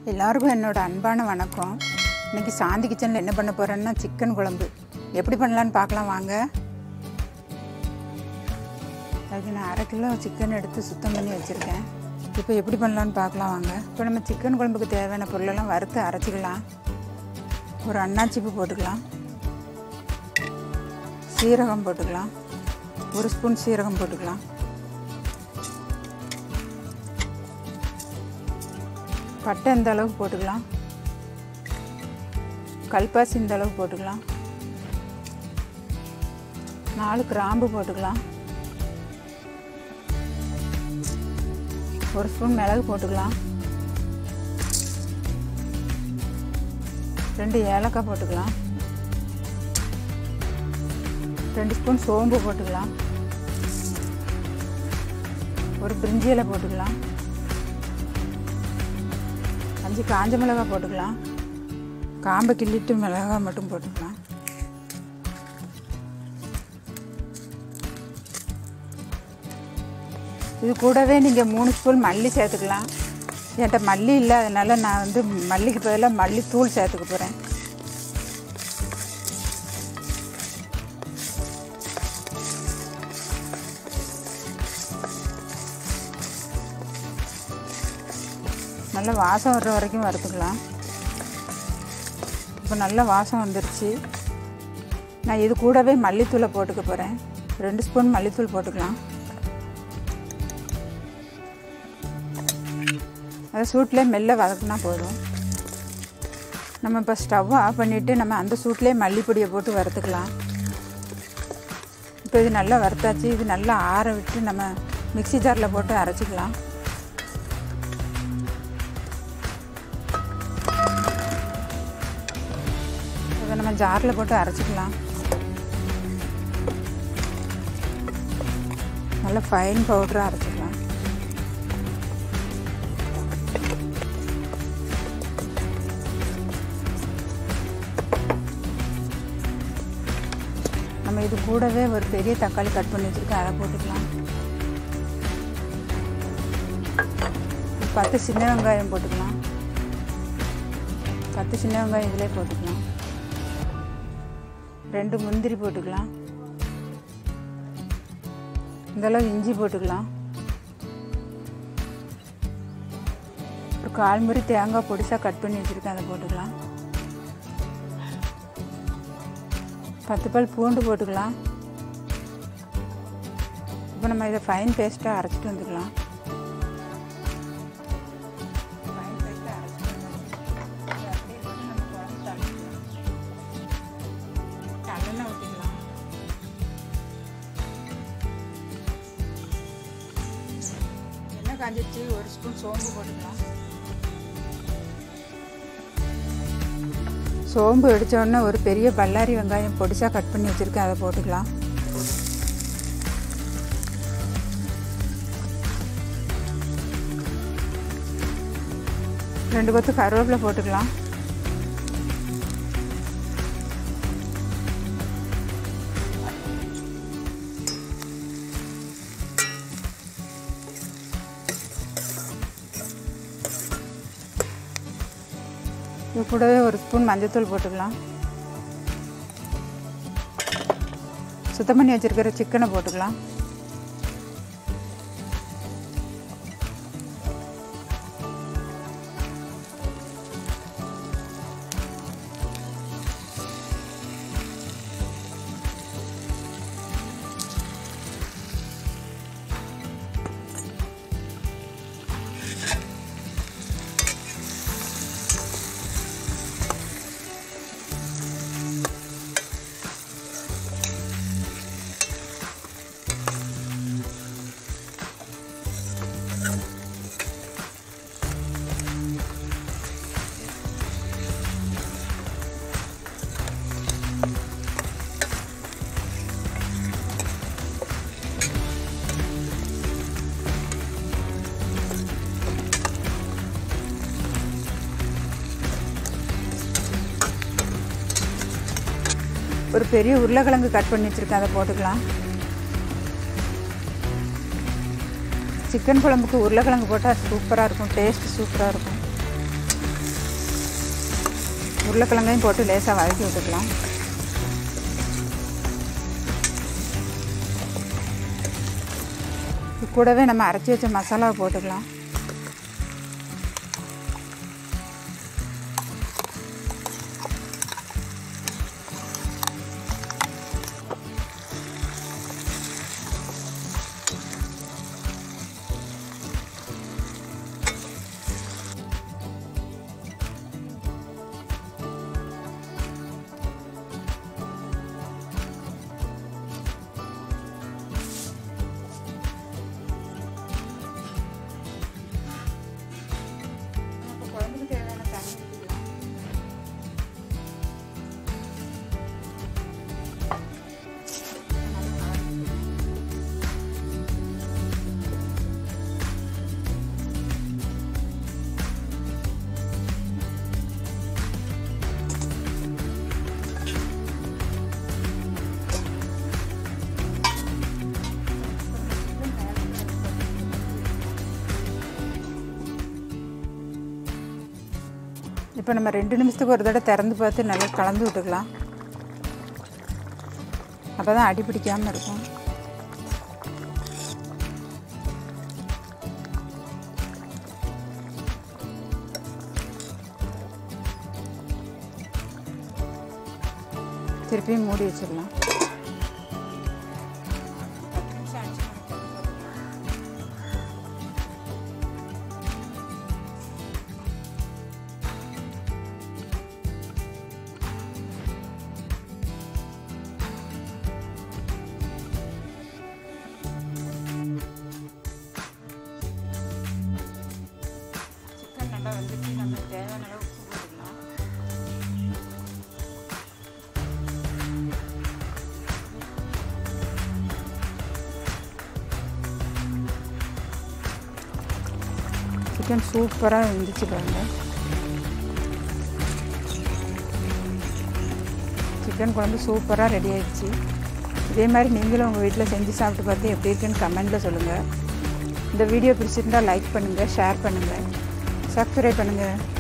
எல்லாருக்கும் என்னோட அன்பான வணக்கம் இன்னைக்கு சாந்தி கிச்சனில் என்ன பண்ண போகிறேன்னா சிக்கன் குழம்பு எப்படி பண்ணலான்னு பார்க்கலாம் வாங்க அதுக்கு நான் அரை கிலோ சிக்கன் எடுத்து சுத்தம் பண்ணி வச்சுருக்கேன் இப்போ எப்படி பண்ணலான்னு பார்க்கலாம் வாங்க இப்போ நம்ம சிக்கன் குழம்புக்கு தேவையான பொருளெல்லாம் வறுத்து அரைச்சிக்கலாம் ஒரு அன்னாச்சிப்பு போட்டுக்கலாம் சீரகம் போட்டுக்கலாம் ஒரு ஸ்பூன் சீரகம் போட்டுக்கலாம் பட்டை இந்த அளவுக்கு போட்டுக்கலாம் கல்பாசி இந்த அளவுக்கு போட்டுக்கலாம் நாலு கிராம்பு போட்டுக்கலாம் ஒரு ஸ்பூன் மிளகு போட்டுக்கலாம் ரெண்டு ஏலக்காய் போட்டுக்கலாம் ரெண்டு ஸ்பூன் சோம்பு போட்டுக்கலாம் ஒரு பிரிஞ்சி இலை போட்டுக்கலாம் அஞ்சு காஞ்ச மிளகாய் போட்டுக்கலாம் காம்பை கிள்ளிட்டு மிளகாய் மட்டும் போட்டுக்கலாம் இது கூடவே நீங்கள் மூணு ஸ்பூன் மல்லி சேர்த்துக்கலாம் என்கிட்ட மல்லி இல்லை அதனால் நான் வந்து மல்லிக்கு பதிலாக மல்லி தூள் சேர்த்துக்க போகிறேன் நல்ல வாசம் வர்ற வரைக்கும் வறுத்துக்கலாம் இப்போ நல்ல வாசம் வந்துருச்சு நான் இது கூடவே மல்லித்தூளை போட்டுக்க போகிறேன் ரெண்டு ஸ்பூன் மல்லித்தூள் போட்டுக்கலாம் அதை சூட்டில் மெல்ல வதக்குனா போதும் நம்ம இப்போ ஸ்டவ் ஆஃப் பண்ணிவிட்டு நம்ம அந்த சூட்லேயே மல்லிப்பொடியை போட்டு வறுத்துக்கலாம் இப்போ இது நல்லா வறுத்தாச்சு இது நல்லா ஆற விட்டு நம்ம மிக்சி ஜாரில் போட்டு அரைச்சிக்கலாம் இதை நம்ம ஜாரில் போட்டு அரைச்சிக்கலாம் நல்ல ஃபைன் பவுடராக அரைச்சிக்கலாம் நம்ம இது கூடவே ஒரு பெரிய தக்காளி கட் பண்ணி வச்சுருக்கேன் அதை போட்டுக்கலாம் பத்து சின்ன வெங்காயம் போட்டுக்கலாம் பத்து சின்ன வெங்காயம் இதிலே போட்டுக்கலாம் ரெண்டு முந்திரி போட்டுக்கலாம் இந்தளவு இஞ்சி போட்டுக்கலாம் ஒரு கால் முறி தேங்காய் பொடிசாக கட் பண்ணி வச்சுருக்கேன் அதை போட்டுக்கலாம் பத்து பல் பூண்டு போட்டுக்கலாம் இப்போ நம்ம இதை ஃபைன் பேஸ்ட்டாக அரைச்சிட்டு வந்துக்கலாம் ஃபைன் பேஸ்ட்டாக அரைச்சிட்டு வந்து இதை அப்படியே போட்டு நம்ம குழம்பு தாளிக்கலாம் நல்லெண்ணெய் ஊற்றிக்கலாம் எண்ணெய் காஞ்சிச்சு ஒரு ஸ்பூன் சோம்பு போட்டுக்கலாம் சோம்பு அடித்த உடனே ஒரு பெரிய பல்லாரி வெங்காயம் பொடிசாக கட் பண்ணி வச்சுருக்கேன் அதை போட்டுக்கலாம் ரெண்டு கொத்து கருவேப்பிலை போட்டுக்கலாம் இது கூடவே ஒரு ஸ்பூன் மஞ்சள்தூள் போட்டுக்கலாம் சுத்தம் பண்ணி வச்சுருக்கிற சிக்கனை போட்டுக்கலாம் ஒரு பெரிய உருளைக்கிழங்கு கட் பண்ணி வச்சுருக்கேன் அதை போட்டுக்கலாம் சிக்கன் குழம்புக்கு உருளைக்கிழங்கு போட்டால் சூப்பராக இருக்கும் டேஸ்ட் சூப்பராக இருக்கும் உருளைக்கிழங்கையும் போட்டு லேசாக வதக்கி விட்டுக்கலாம் இது கூடவே நம்ம அரைச்சி வச்ச மசாலாவை போட்டுக்கலாம் குழம்புக்கு தேவையான தண்ணி ஊற்றிக்கலாம் இப்போ நம்ம ரெண்டு நிமிஷத்துக்கு ஒரு தடவை திறந்து பார்த்து நல்லா கலந்து விட்டுக்கலாம் அப்போ தான் அடி பிடிக்காமல் இருக்கும் திருப்பியும் மூடி வச்சிடலாம் சிக்கன் நல்லா வந்துட்டு நம்ம தேவையான அளவு உப்பு போட்டுக்கலாம் சிக்கன் சூப்பராக இருந்துச்சு பாருங்க சிக்கன் குழம்பு சூப்பராக ரெடி ஆயிடுச்சு இதே மாதிரி நீங்களும் உங்கள் வீட்டில் செஞ்சு சாப்பிட்டு பார்த்து எப்படி இருக்குன்னு கமெண்ட்டில் சொல்லுங்கள் இந்த வீடியோ பிடிச்சிருந்தா லைக் பண்ணுங்கள் ஷேர் பண்ணுங்கள் சப்ஸ்கிரைப் பண்ணுங்கள்